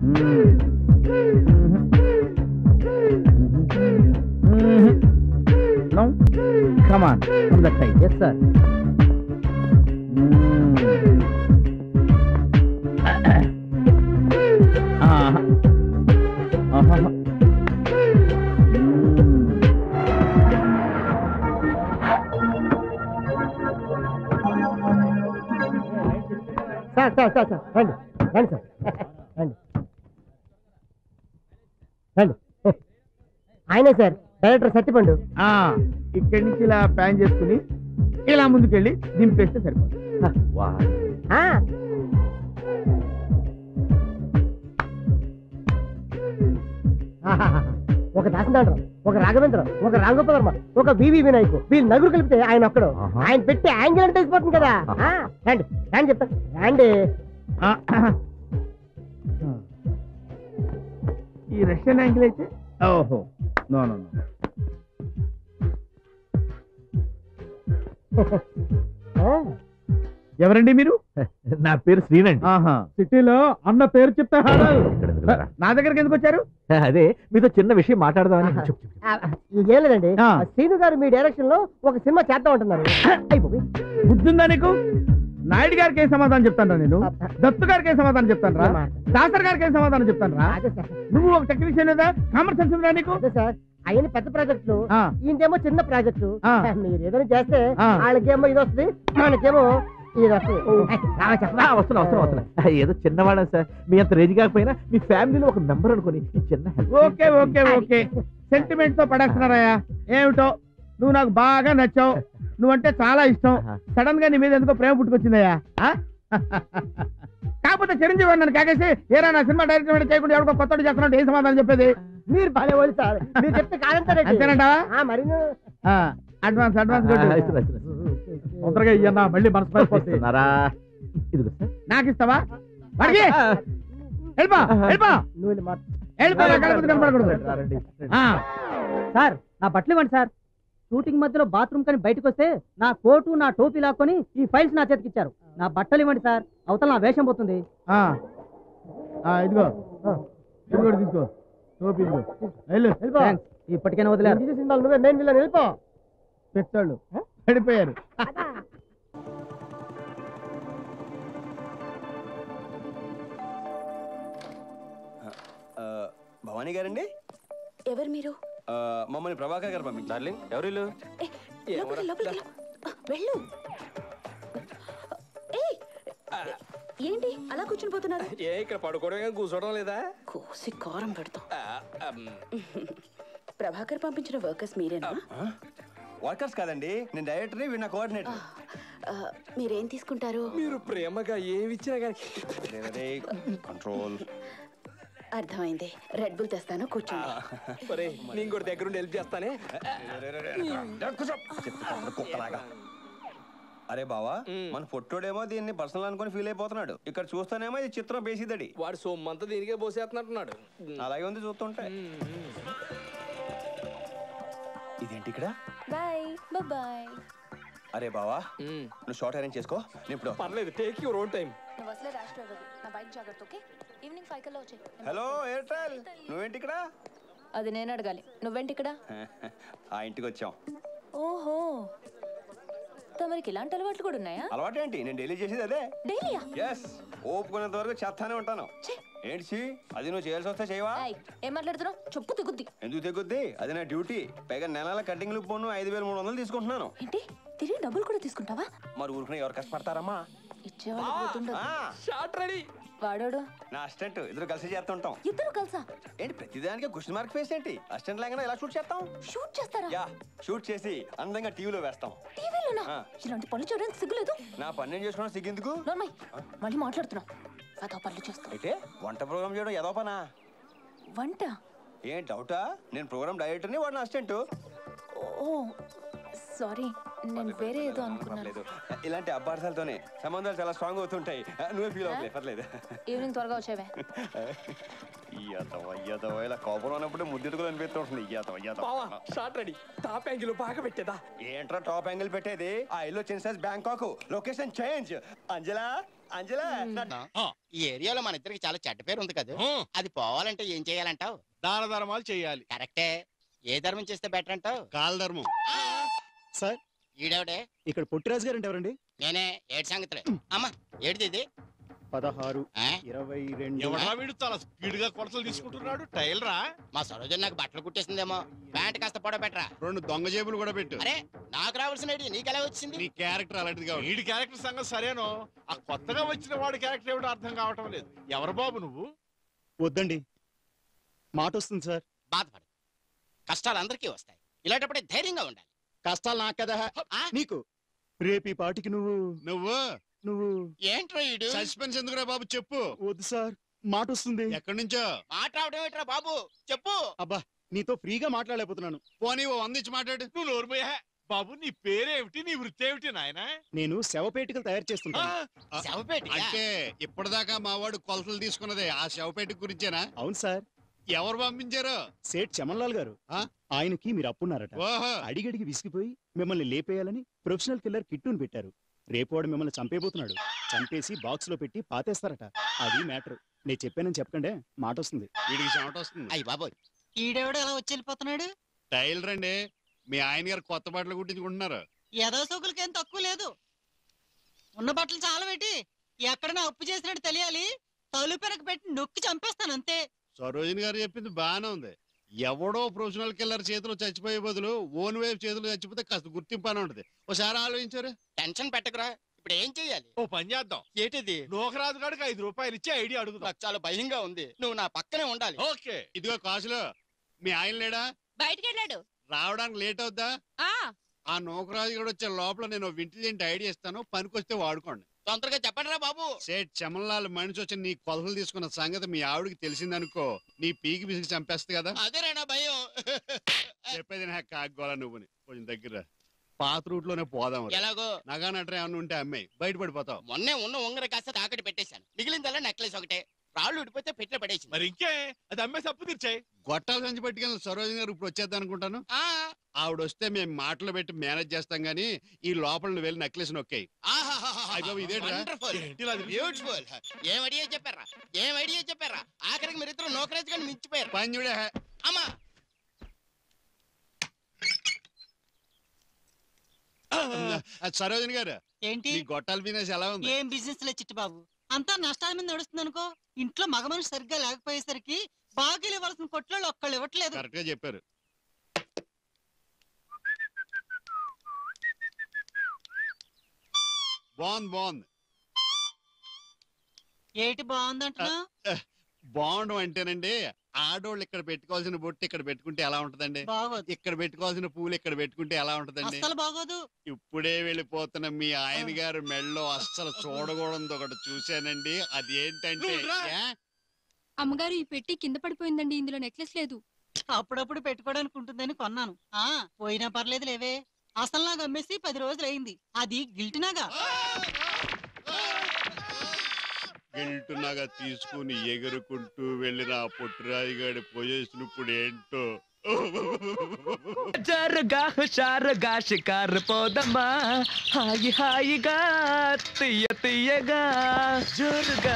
No? Come on, from that side. Yes, sir. Uh-huh. Uh-huh. Sir sir sir sir రండి రండి sir రండి రండి ఆయనే సార్ డైరెక్టర్ సత్యపండు ఆ, ఇక్కడి నుంచి ఇలా ప్యాన్ చేసుకుని ఇలా ముందుకెళ్ళి దింపేస్తే సరిపోతుంది ఆ. ఆహాహా. ఒక దాసనాథరావు ఒక రాఘవేంద్ర ఒక రాంగోపవర్మ ఒక వివి వినాయక్ వీళ్ళు నలుగురు కలిపితే ఆయన ఒక్కడు ఆహా. ఆయన పెట్టి యాంగిల్ అంటే తెలిసిపోతుంది కదా ఆ, రండి రండి చెప్తా రండి ఆ, ఈ రష్యన్ యాంగిల్ అయితే ఓహో నో నో నో ఆ, ఎవరండి మీరు నా పేరు శ్రీనండి ఆహా సిటీలో అన్న పేరు చెప్తే హాడాలు ఇక్కడ ఎందుకు లేరా? నా దగ్గరికి ఎందుకు వచ్చారు అదే మీతో చిన్న విషయం మాట్లాడదామని ఆహా. చెప్పు, చెప్పు. ఆ, ఏం లేదండి ఆ. ఆ శ్రీను గారు మీ డైరెక్షన్ లో ఒక సినిమా చేద్దాం అంటున్నారు అయిపోయి బుద్ధుందా నీకు నాయుడు గారికి ఏం సమాధానం చెప్తాను నేను దత్తు గారికి ఏం సమాధానం చెప్తాను రా ఏం మాట? దాసర్ గారికి ఏం సమాధానం చెప్తాను రా అదే సార్ నువ్వు ఒక టెక్నీషియన్ లేదా కామన్ సెన్స్ ఉందా నీకు అదే సార్ ఆయన పెద్ద ప్రాజెక్టులు ఆ, ఈయనకేమో చిన్న ప్రాజెక్టు ఆ. మీరు ఏదైనా చేస్తే ఆ. వాళ్ళకేమో ఇది వస్తుంది మనకేమో ఇది వస్తుంది ఏయ్, రావా చెప్పరా? ఆ, వస్తున్నా వస్తున్నా వస్తున్నా ఆ, ఏదో చిన్నవాడా సార్ మీ అంత రేంజ్ కాకపోయినా మీ ఫ్యామిలీలో ఒక మెంబర్ అనుకుని ఈ చిన్న help okay okay okay sentiment తో పడేస్తున్నారయ్యా ఏమిటో నువ్వు నాకు బాగా నచ్చావు నువ్వంటే చాలా ఇష్టం ఆహా. సడన్ గా నీ మీద ఎందుకో ప్రేమ పుట్టుకొచ్చిందయ్యా ఆ? కాకపోతే చిరంజీవి గారు నన్ను కాకేసి ఏరా నా సినిమా డైరెక్టర్ చేయకుండా ఎవరికో కొత్త చేస్తున్నాడు ఏం సమాధానం చెప్పేది మీరు భలే వాళ్ళు సార్ మీరు చెప్తే కాదంటారండి అంతేనంటావా ఆ, మరి నువ్వు- ఆ, అడ్వాన్స్ అడ్వాన్స్ ఆ, కొట్టు. ఇస్తున్నా, ఇస్తున్నా. తొందరగా ఇయ్యన్నా మళ్ళీ మనసు పడిపోతుంది ఇస్తున్నారా ఇదిగో సార్ నాకు ఇస్తావా వాడికి వెళ్ళిపో వెళ్ళిపో నువ్వు వెళ్ళి మాట్లా- వెళ్ళిపో నా కళ్ళ ముందు కనపడకూడదు రండి, రండి, రండి. ఆ, సార్ నా బట్టలు ఇవ్వండి సార్ షూటింగ్ మధ్యలో బాత్రూమ్ కని బయటకు వస్తే నా కోటు నా టోపీ లాక్కొని ఈ ఫైల్స్ నా చేతికి ఇచ్చారు నా బట్టలు ఇవ్వండి సార్ అవతల నా వేషం పోతుంది ఆ. ఆ, ఇదిగో ఇది కూడా తీసుకో టోపీ ఇదిగో వెళ్ళు వెళ్ళిపో థాంక్స్. ఇప్పటికైనా వదిలేరు నేను తీసే సినిమాలు నువ్వే మెయిన్ విలన్ వెళ్ళిపో పెట్టాళ్ళు పడిపోయారు ఆ, భవానీ గారండి ఎవరు మీరు ఆ, మమ్మల్ని ప్రభాకర్ గారు పంపించారు డార్లింగ్ ఎవరు ఏ, లోపలికి, లోపలికి వెళ్ళు. ఆ, వెళ్ళు ఏయ్, ఏంటి అలా కూర్చుని పోతున్నారు ఏ ఇక్కడ పడుకోవడం కూర్చోవడం లేదా కోసి కారం పెడతాం ప్రభాకర్ పంపించిన వర్కర్స్ మీరేనా వర్కర్స్ కాదండి నేను డైరెక్టర్ని వీడు నా కోఆర్డినేటర్ ఆ, మీరేం తీసుకుంటారు మీరు ప్రేమగా ఏమి ఇచ్చినా కానీ కంట్రోల్ అర్థమైంది రెడ్ బుల్ తెస్తాను కూర్చోండి నేను కూడా దగ్గరుండి హెల్ప్ చేస్తానే కుక్కలాగా అరే బావా మన పొట్టోడేమో దీన్ని పర్సనల్ అనుకుని ఫీల్ అయిపోతున్నాడు ఇక్కడ చూస్తానేమో ఇది చిత్రం బేసిదడి వాడు సొమ్మంతా దీనికే పోసేస్తున్నట్టున్నాడు అలాగే ఉంది చూస్తుంటే ఇదేంటి ఇక్కడ బాయ్ బాయ్ అరే బావా నువ్వు షార్ట్ అరేంజ్ చేసుకో నేను ఇప్పుడు పర్లేదు టేక్ యువర్ ఓన్ టైం నువ్వు అసలే ర్యాష్ డ్రైవర్ నా బైక్ జాగ్రత్త ఓకే ఈవినింగ్ ఫైవ్ కల్లా వచ్చే హలో ఎయిర్టెల్ నువ్వేంటి ఇక్కడ అది నేను అడగాలి నువ్వేంటి ఇక్కడ ఆ ఇంటికి వచ్చాం ఓహో తమరికి ఇలాంటి అలవాట్లు కూడా ఉన్నాయా అలవాటు ఏంటి నేను డైలీ చేసేది అదే డైలీయా ఎస్ ఓపుకునేంత వరకు చేస్తానే ఉంటాను ఏంటి సి? అది నువ్వు చేయాల్సి వస్తే చేయవా ఏయ్, ఏం మాట్లాడుతున్నావు చెప్పు తెగుద్ది ఎందుకు తెగుద్ది అది నా డ్యూటీ పైగా నెలల కటింగ్లు పోను ఐదు వేల మూడు వందలు తీసుకుంటున్నాను ఏంటి తిరిగి డబ్బులు కూడా తీసుకుంటావా మరి ఊరుకునే ఎవరు కష్టపడతారమ్మా ఇచ్చేవాళ్ళు పోతుండదు ఆ, షార్ట్ రెడీ వాడోడు నా అసిస్టెంట్ ఇద్దరు కలిసి చేస్తుంటాం ఇద్దరు కలిసా ఏంటి ప్రతిదానికి క్వశ్చన్ మార్క్ ఫేస్ ఏంటి అసిస్టెంట్ లాగానే ఎలా షూట్ చేస్తాం షూట్ చేస్తారా యా షూట్ చేసి అందంగా టీవీలో వేస్తాం టీవీలోనా ఆ. ఇలాంటి పనులు చేయడానికి సిగ్గులేదు నా పని నేను చేసుకోవడం సిగ్గెందుకు నోర్మై మళ్ళీ మాట్లాడుతున్నావు అదో పనులు చేస్తావు అయితే వంట ప్రోగ్రామ్ చేయడం ఏదో పనా వంట ఏం డౌటా నేను ప్రోగ్రామ్ డైరెక్టర్ని వాడు నా అసిస్టెంట్ ఓ సారీ నేను వేరే ఏదో అనుకున్నాను పర్లేదు ఇలాంటి అబ్బార్థాలతోనే సంబంధాలు చాలా స్ట్రాంగ్ అవుతుంటాయి నువ్వే ఫీల్ అవ్వలేదు పర్లేదు ఈవినింగ్ త్వరగా వచ్చేవే ఇయ్యతవ ఇయ్యతవ ఇలా కోపం ఉన్నప్పుడు ముద్దెడుగులు అనిపిస్తుంటుంది ఇయ్యతవ బావా ఇయ్యతవ షార్ట్ రెడీ టాప్ యాంగిల్ బాగా పెట్టేదా ఏంట్రా టాప్ యాంగిల్ పెట్టేది ఆ ఇల్లు చిన్న సైజ్ బ్యాంకాక్ లొకేషన్ చేంజ్ అంజలా అంజలా ఈ ఏరియాలో మన ఇద్దరికి చాలా చెడ్డ పేరు ఉంది కదా అది పోవాలంటే ఏం చేయాలంటావు దాన ధర్మాలు చేయాలి కరెక్టే ఏ ధర్మం చేస్తే బెటర్ అంటావు కాలధర్మం సార్ ఈడెవడే ఇక్కడ పొట్టిరాజు గారు అంటే ఎవరండి నేనే ఏడు సంగతులే అమ్మా ఏడిది ఇది పదహారు ఆ? ఇరవై రెండు ఎవడా వీడు చాలా స్పీడ్ గా కొలతలు తీసుకుంటున్నాడు టైల్ రా మా సరోజన్ నాకు బట్టలు కుట్టేసిందేమో ప్యాంట్ కాస్త పొడ పెట్టరా రెండు దొంగ జేబులు కూడా పెట్టు అరే నాకు రావాల్సిన ఐడియా నీకెలా వచ్చింది నీ క్యారెక్టర్ అలాంటిది కాదు వీడి క్యారెక్టర్ సంగతి సరేనో ఆ కొత్తగా వచ్చిన వాడి క్యారెక్టర్ ఏమిటో అర్థం కావటం లేదు ఎవరు బాబు నువ్వు వద్దండి మాట వస్తుంది సార్ బాధపడు కష్టాలు అందరికీ వస్తాయి ఇలాంటప్పుడే ధైర్యంగా ఉండాలి కష్టాలు నాకు కదా ఆ? నీకు రేపు ఈ పాటికి నువ్వు నువ్వు నువ్వు ఏంట్రో ఈడు సస్పెన్స్ ఎందుకురా బాబు చెప్పు వద్దు సార్ మాట వస్తుంది ఎక్కడి నుంచో మాట్లాడడం ఏంట్రా బాబు చెప్పు అబ్బా నీతో ఫ్రీగా మాట్లాడలేకపోతున్నాను పోనీ ఓ వంద ఇచ్చి మాట్లాడు నువ్వు నోరుపోయా బాబు నీ పేరేమిటి నీ వృత్తి ఏమిటి నాయన నేను శవపేటికలు తయారు చేస్తుంటాను శవపేట అంటే ఇప్పటిదాకా మా వాడు కొలతలు తీసుకున్నదే ఆ శవపేట గురించేనా అవును సార్ ఎవరు పంపించారు సేట్ చమన్లాల్ గారు ఆ? ఆయనకి మీరు అప్పున్నారట ఓహో అడిగడిగి విసిగిపోయి మిమ్మల్ని లేపేయాలని ప్రొఫెషనల్ కిల్లర్ కిట్టుని పెట్టారు రేపు వాడు మిమ్మల్ని చంపేబోతున్నాడు చంపేసి బాక్స్ లో పెట్టి పాతేస్తారట అది మ్యాటర్ నేను చెప్పానని చెప్పకండే మాట వస్తుంది వీడికి చెమట వస్తుంది అయ్యి బాబోయ్ ఈడెవడు ఎలా వచ్చి వెళ్ళిపోతున్నాడు టైలర్ అండి మీ ఆయన గారు కొత్త బట్టలు కుట్టించుకుంటున్నారు ఏదో సోకులకేం తక్కువ లేదు ఉన్న బట్టలు చాలా పెట్టి ఎక్కడైనా అప్పు చేసినట్టు తెలియాలి తలుపెనక పెట్టి నొక్కి చంపేస్తాను అంతే సరోజిని గారు చెప్పింది బాగానే ఉంది ఎవడో ప్రొఫెషనల్ కిల్లర్ చేతిలో చచ్చిపోయే బదులు ఓన్ వైఫ్ చేతిలో చచ్చిపోతే కాస్త గుర్తింపు అని ఉంటది ఒకసారి ఆలోచించారు టెన్షన్ పెట్టకురా ఇప్పుడు ఏం చెయ్యాలి ఓ పని చేద్దాం ఏంటిది నూకరాజు గారికి ఐదు రూపాయలు ఇచ్చి ఐడియా అడుగుదాం నాకు చాలా భయంగా ఉంది నువ్వు నా పక్కనే ఉండాలి ఓకే ఇదిగో కాసులు మీ ఆయన లేడా బయటికి వెళ్ళాడు రావడానికి లేట్ అవుద్దా ఆ ఆ నూకరాజు గారు వచ్చే లోపల నేను ఇంటెలిజెంట్ ఐడియా ఇస్తాను పనికొస్తే వాడుకోండి తొందరగా చెప్పండి రా బాబు సేట్ చమన్లాల్ మనిషి వచ్చి నీ కొలతలు తీసుకున్న సంగతి మీ ఆవిడకి తెలిసిందనుకో నీ పీకి పిసికి చంపేస్తుంది కదా అదేరా నా భయం చెప్పేది నాకు కాగోలా నువ్వుని కొంచెం దగ్గర పాత రూట్ లోనే పోదాం రా. ఎలాగో నగా నట్ర ఏమన్నా ఉంటే అమ్మాయి బయటపడిపోతావు మొన్నే ఉన్న ఉంగర కాస్త తాకట్టు పెట్టేశాను మిగిలిందల్లా నెక్లెస్ ఒకటే రాళ్ళు ఉడిపోతే పెట్టిన పడేసింది మరి ఇంకే అది అమ్మే తప్పు తీర్చాయి గొట్టాల సంచి పట్టుకెళ్ళి సరోజన్ గారు ఇప్పుడు వచ్చేద్దాం అనుకుంటాను ఆ, ఆవిడ వస్తే మేము మాటలు పెట్టి మేనేజ్ చేస్తాం గానీ ఈ లోపల నువ్వు వెళ్ళి నెక్లెస్ నొక్కాయి ఆహాహాహా. అయ్ బాబు, ఇదేంట్రా? Wonderful. బ్యూటిఫుల్ ఏం ఐడియా చెప్పారా ఏం ఐడియా చెప్పారా ఆఖరికి మీరిద్దరు నోకరేజ్ గాని మించిపోయారు పని చూడే అమ్మా సరోజన్ గారు ఏంటి మీ గొట్టాల బిజినెస్ ఎలా ఉంది ఏం బిజినెస్ లే చిట్టి బాబు అంతా నష్టాల మీద నడుస్తుంది అనుకో ఇంట్లో మగ మనిషి సరిగ్గా లేకపోయేసరికి బాకీలు ఇవ్వాల్సిన కొట్లో ఒక్కళ్ళు ఇవ్వట్లేదు కరెక్ట్ గా చెప్పారు బాగుంది బాగుంది ఏటి బాగుందంటున్నా బాగుండం అంటేనండి ఆడోళ్ళు ఇక్కడ పెట్టుకోవాల్సిన బొట్టు ఇక్కడ పెట్టుకుంటే ఎలా ఉంటదండి బాగోదు ఇక్కడ పెట్టుకోవాల్సిన పూలు ఇక్కడ పెట్టుకుంటే ఎలా ఉంటదండి అస్సలు బాగోదు ఇప్పుడే వెళ్ళిపోతున్న మీ ఆయన గారు మెళ్ళో అస్సలు చూడకూడదు ఒకటి చూశానండి అది ఏంటంటే ఏ? అమ్మగారు ఈ పెట్టి కింద పడిపోయిందండి ఇందులో నెక్లెస్ లేదు అప్పుడప్పుడు పెట్టుకోవడానికి ఉంటుందని కొన్నాను ఆ పోయినా పర్లేదు లేవే అసలు నాకు అమ్మేసి పది రోజులు అయింది అది గిల్టినాగా గిల్టునగా తీసుకుని ఎగురుకుంటూ వెళ్ళిన ఆ పుట్టురాయి గారి పొజిషన్ ఇప్పుడు ఏంటో జరగా హుషారుగా షికారు పోదమ్మా హాయి హాయిగా తీయ తీయగా జోరుగా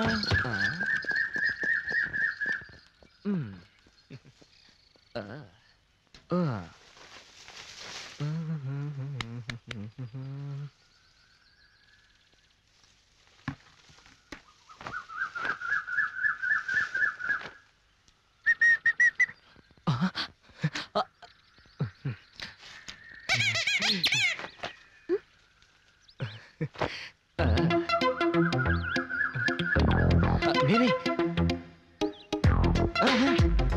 మ్మ్. ఆ. ఆ. నేనే ఆహా.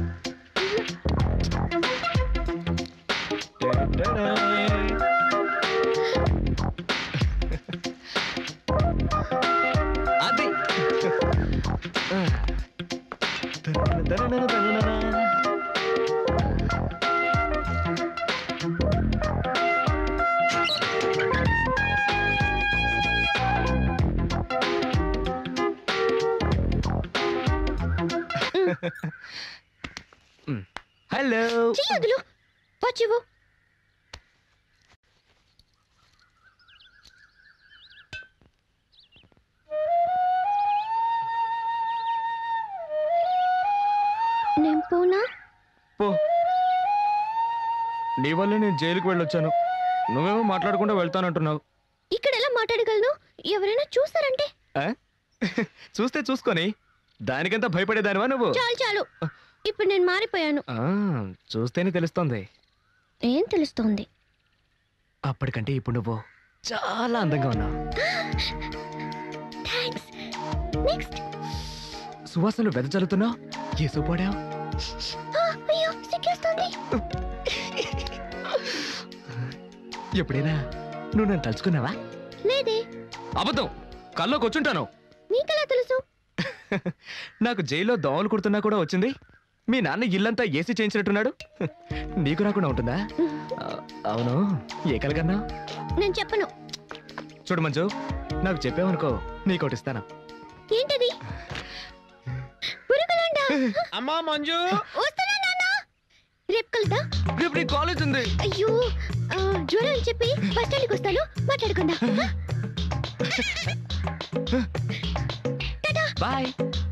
అది ఆ. హలో వదులు వచ్చివు పో నీ వల్లే నేను జైలుకి వెళ్ళొచ్చాను నువ్వేమో మాట్లాడకుండా వెళ్తానంటున్నావు ఇక్కడ ఎలా మాట్లాడగలను ఎవరైనా చూస్తారంటే ఆ? చూస్తే చూసుకొని దానికంత భయపడేదానివా నువ్వు చాలు చాలు ఇప్పుడు నేను మారిపోయాను ఆ, చూస్తేనే తెలుస్తోంది ఏం తెలుస్తోంది అప్పటికంటే ఇప్పుడు నువ్వు చాలా అందంగా ఉన్నావు థ్యాంక్స్ నెక్స్ట్ సువాసనలు వెదజల్లుతున్నావు ఏ సూపాడావు అయ్యో సిగ్గేస్తుంది ఎప్పుడైనా నువ్వు నన్ను తలుచుకున్నావా లేదే అబద్ధం కల్లోకి వచ్చుంటాను నీకెలా తెలుసు నాకు జైల్లో దోమలు కుడుతున్నా కూడా వచ్చింది మీ నాన్న ఇల్లంతా ఏసీ చేయించినట్టున్నాడు నీకు రాకుండా ఉంటుందా ఆ, అవును ఏ కలగన్నా నేను చెప్పను చూడు మంజు నాకు చెప్పావనుకో నీకోటి ఇస్తాను ఏంటది పురుగులండా అమ్మా మంజు వస్తున్నా నాన్న రేపు కలుద్దా రేపు నీ కాలేజ్ ఉంది అయ్యో ఆ, జ్వరం అని చెప్పి బస్ స్టాండ్కి వస్తాను మాట్లాడుకుందాం ఆ? బాయ్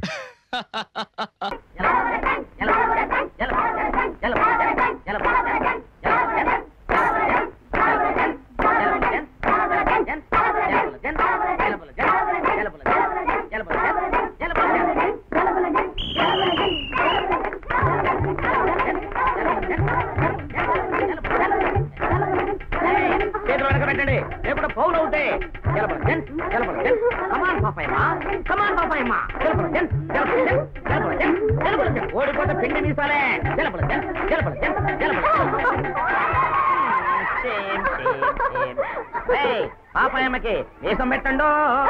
చేతులు వెనక పెట్టండి లేకుండా పౌలు అవుతే గెలపలు జెన్ గెలపలు జెన్ కమాన్ పాపాయమ్మా కమాన్ పాపాయమ్మా గెలపలు జెన్ గెలపలు జెన్ గెలపలు జెన్ గెలపలు జెన్ ఓడిపోతే పిండి మీసాలే గెలపలు జెన్ గెలపలు జెన్ గెలపలు సేమ్ సేమ్ సేమ్ ఏయ్ పాపాయమ్మకి వేషం పెట్టండు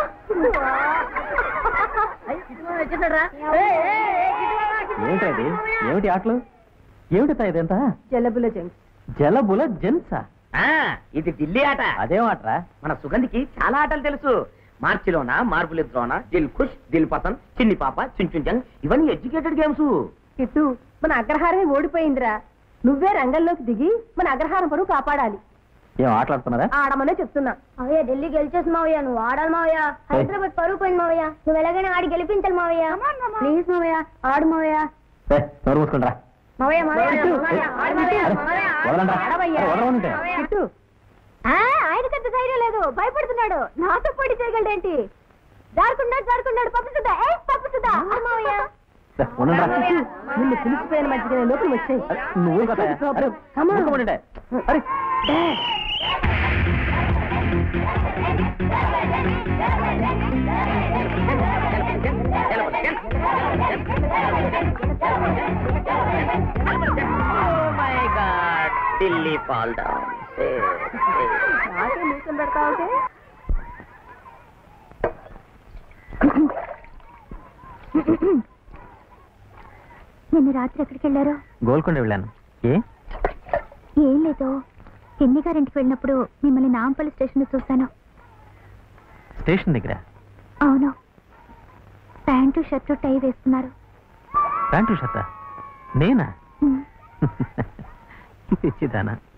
ఏమిటది ఏమిటి ఆటలు ఏమిటి ఇదంతా జలబుల జెంట్స్ జలబుల జెన్సా ఆ, ఇది ఢిల్లీ ఆట అదేం ఆటరా మన సుగంధికి చాలా ఆటలు తెలుసు మార్చిలోన మార్పులిద్రోన దిల్ ఖుష్ దిల్ పసంద్ చిన్ని పాప చుంచుంజంగ్ ఇవన్నీ ఎడ్యుకేటెడ్ గేమ్స్ కిట్టు మన అగ్రహారమే ఓడిపోయిందిరా నువ్వే రంగంలోకి దిగి మన అగ్రహారం పరువు కాపాడాలి ఏం ఆటలాడుతున్నారా ఆడమనే చెప్తున్నా అవయ్య ఢిల్లీ గెలిచేసి మావయ్య నువ్వు ఆడాలి మావయ్య హైదరాబాద్ పరుగు పోయింది మావయ్య నువ్వు ఎలాగైనా ఆడి గెలిపించాలి మావయ్య ప్లీజ్ మావయ్య ఆడు మావయ్య నోరు మూసుకుంటారా మావయ్య మావయ్య కిట్టు, మావయ్య, ఆడు మావయ్య, మావయ్య, వదలండ్రా. ఆడవయ్య. అరే, వదలమంటే. కిట్టు ఆ, ఆయనకంత ధైర్యం లేదు భయపడుతున్నాడు నాతో పోటీ చేయగలడేంటి జారుకున్నాడు జారుకున్నాడు పప్పుతుందా ఏ పప్పుతుందా మావయ్య ఉండండిరా. నిన్ను పిలిచిపోయిన మధ్యన లోపల వచ్చాయి నువ్వు కదా అరే ఊరుకోమంటే. అరే ఢిల్లీ ఫాల్ డౌన్ నాకే నీసం పెడతా ఉంటే నిన్న రాత్రి ఎక్కడికి వెళ్ళారు గోల్కొండ వెళ్ళాను ఏ ఏం లేదు ఎన్ని గారింటికి వెళ్ళినప్పుడు మిమ్మల్ని నాంపల్లి స్టేషన్ చూశాను స్టేషన్ దగ్గర అవును ప్యాంటు షర్టు టై వేస్తున్నారు ప్యాంటు షర్టా నేనా ఉమ్. పిచ్చిదానా